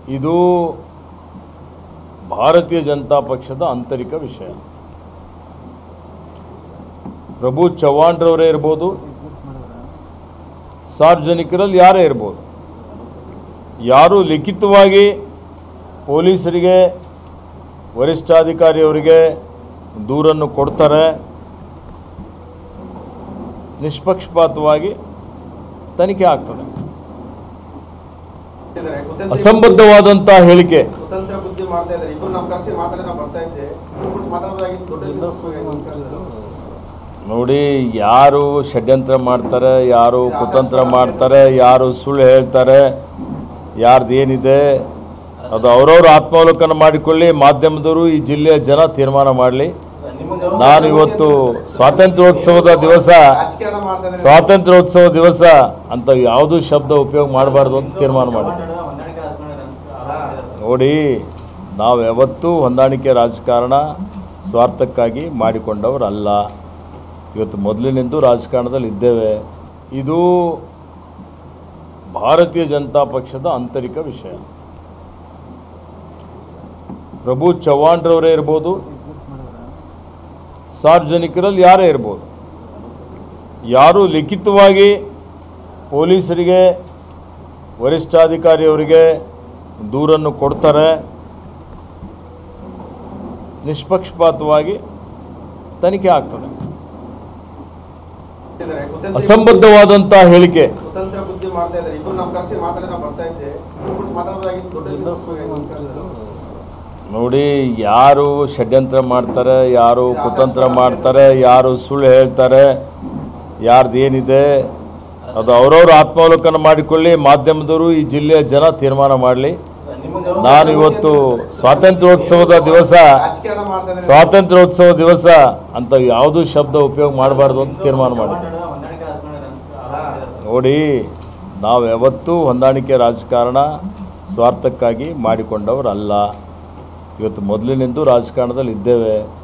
ಇದು ಭಾರತೀಯ ಜನತಾ ಪಕ್ಷದ ಆಂತರಿಕ ವಿಷಯ ಪ್ರಭು ಚವ್ಹಾಣ್ರವರೇ ಇರ್ಬೋದು ಸಾರ್ವಜನಿಕರಲ್ಲಿ ಯಾರೇ ಇರ್ಬೋದು ಯಾರು ಲಿಖಿತವಾಗಿ ಪೊಲೀಸರಿಗೆ ವರಿಷ್ಠಾಧಿಕಾರಿಯವರಿಗೆ ದೂರನ್ನು ಕೊಡ್ತಾರೆ ನಿಷ್ಪಕ್ಷಪಾತವಾಗಿ ತನಿಖೆ ಆಗ್ತದೆ ಇದ್ದಾರೆ. ಕುತಂತ್ರ ಅಸಂಬದ್ಧವಾದಂಥ ಹೇಳಿಕೆ ಕುತಂತ್ರ ಬುದ್ಧಿ ಮಾಡ್ತಾ ಇದ್ದಾರೆ ಇಬ್ರು ನಮ್ಮ ಕರ್ಸಿ ಮಾತಾಡಿ ನಾವು ಬರ್ತಾ ಇದ್ದೆ ಇಬ್ರು ಮಾತಾಡೋದಾಗಿತ್ತು ದೊಡ್ಡ ನೋಡಿ ಯಾರು ಷಡ್ಯಂತ್ರ ಮಾಡ್ತಾರೆ ಯಾರು ಕುತಂತ್ರ ಮಾಡ್ತಾರೆ ಯಾರು ಸುಳ್ಳು ಹೇಳ್ತಾರೆ ಯಾರ್ದು ಏನಿದೆ ಅದು ಅವರವ್ರ ಆತ್ಮಾವಲೋಕನ ಮಾಡಿಕೊಳ್ಳಿ ಮಾಧ್ಯಮದವರು ಈ ಜಿಲ್ಲೆಯ ಜನ ತೀರ್ಮಾನ ಮಾಡಲಿ ನಾನು ಇವತ್ತು ಸ್ವಾತಂತ್ರ್ಯೋತ್ಸವದ ದಿವಸ ರಾಜಕಾರಣ ಮಾಡ್ತಾ ಇದ್ದಾರೆ ಸ್ವಾತಂತ್ರ್ಯೋತ್ಸವ ದಿವಸ ಅಂತ ಯಾವುದೂ ಶಬ್ದ ಉಪಯೋಗ ಮಾಡಬಾರ್ದು ಅಂತ ತೀರ್ಮಾನ ಮಾಡಿದ್ದೆ ನೋಡಿ ನಾವು ಯಾವತ್ತೂ ಹೊಂದಾಣಿಕೆ ರಾಜಕಾರಣ ಸ್ವಾರ್ಥಕ್ಕಾಗಿ ಮಾಡಿಕೊಂಡವರಲ್ಲ ಇವತ್ತು ಮೊದಲಿನಿಂದ ರಾಜಕಾರಣದಲ್ಲಿ ಇದ್ದೇವೆ ಇದು ಭಾರತೀಯ ಜನತಾ ಪಕ್ಷದ ಆಂತರಿಕ ವಿಷಯ ಪ್ರಭು ಚವ್ಹಾಣ್ರವರೇ ಇರ್ಬೋದು ಸಾರ್ವಜನಿಕರಲ್ಲಿ ಯಾರೇ ಇರ್ಬೋದು ಯಾರು ಲಿಖಿತವಾಗಿ ಪೊಲೀಸರಿಗೆ ವರಿಷ್ಠಾಧಿಕಾರಿಯವರಿಗೆ ದೂರನ್ನು ಕೊಡ್ತಾರೆ ನಿಷ್ಪಕ್ಷಪಾತವಾಗಿ ತನಿಖೆ ಆಗ್ತದೆ ಇದ್ದಾರೆ. ಕುತಂತ್ರ ಅಸಂಬದ್ಧವಾದಂಥ ಹೇಳಿಕೆ ಕುತಂತ್ರ ಬುದ್ಧಿ ಮಾಡ್ತಾ ಇದ್ದಾರೆ ಇಬ್ರು ನಮ್ಮ ಕರ್ಸಿ ಮಾತಾಡಿ ನಾವು ಬರ್ತಾ ಇದ್ದೆ ಇಬ್ರು ಮಾತಾಡೋದಾಗಿತ್ತು ದೊಡ್ಡ ನೋಡಿ ಯಾರು ಷಡ್ಯಂತ್ರ ಮಾಡ್ತಾರೆ ಯಾರು ಕುತಂತ್ರ ಮಾಡ್ತಾರೆ ಯಾರು ಸುಳ್ಳು ಹೇಳ್ತಾರೆ ಯಾರ್ದು ಏನಿದೆ ಅದು ಅವರವ್ರ ಆತ್ಮಾವಲೋಕನ ಮಾಡಿಕೊಳ್ಳಿ ಮಾಧ್ಯಮದವರು ಈ ಜಿಲ್ಲೆಯ ಜನ ತೀರ್ಮಾನ ಮಾಡಲಿ ನಾನು ಇವತ್ತು ಸ್ವಾತಂತ್ರ್ಯೋತ್ಸವದ ದಿವಸ ರಾಜಕಾರಣ ಮಾಡ್ತಾ ಇದ್ದಾರೆ ಸ್ವಾತಂತ್ರ್ಯೋತ್ಸವ ದಿವಸ ಅಂತ ಯಾವುದೂ ಶಬ್ದ ಉಪಯೋಗ ಮಾಡಬಾರ್ದು ಅಂತ ತೀರ್ಮಾನ ಮಾಡಿದ್ದೆ ನೋಡಿ ನಾವು ಯಾವತ್ತೂ ಹೊಂದಾಣಿಕೆ ರಾಜಕಾರಣ ಸ್ವಾರ್ಥಕ್ಕಾಗಿ ಮಾಡಿಕೊಂಡವರಲ್ಲ ಇವತ್ತು ಮೊದಲಿನಿಂದ ರಾಜಕಾರಣದಲ್ಲಿ ಇದ್ದೇವೆ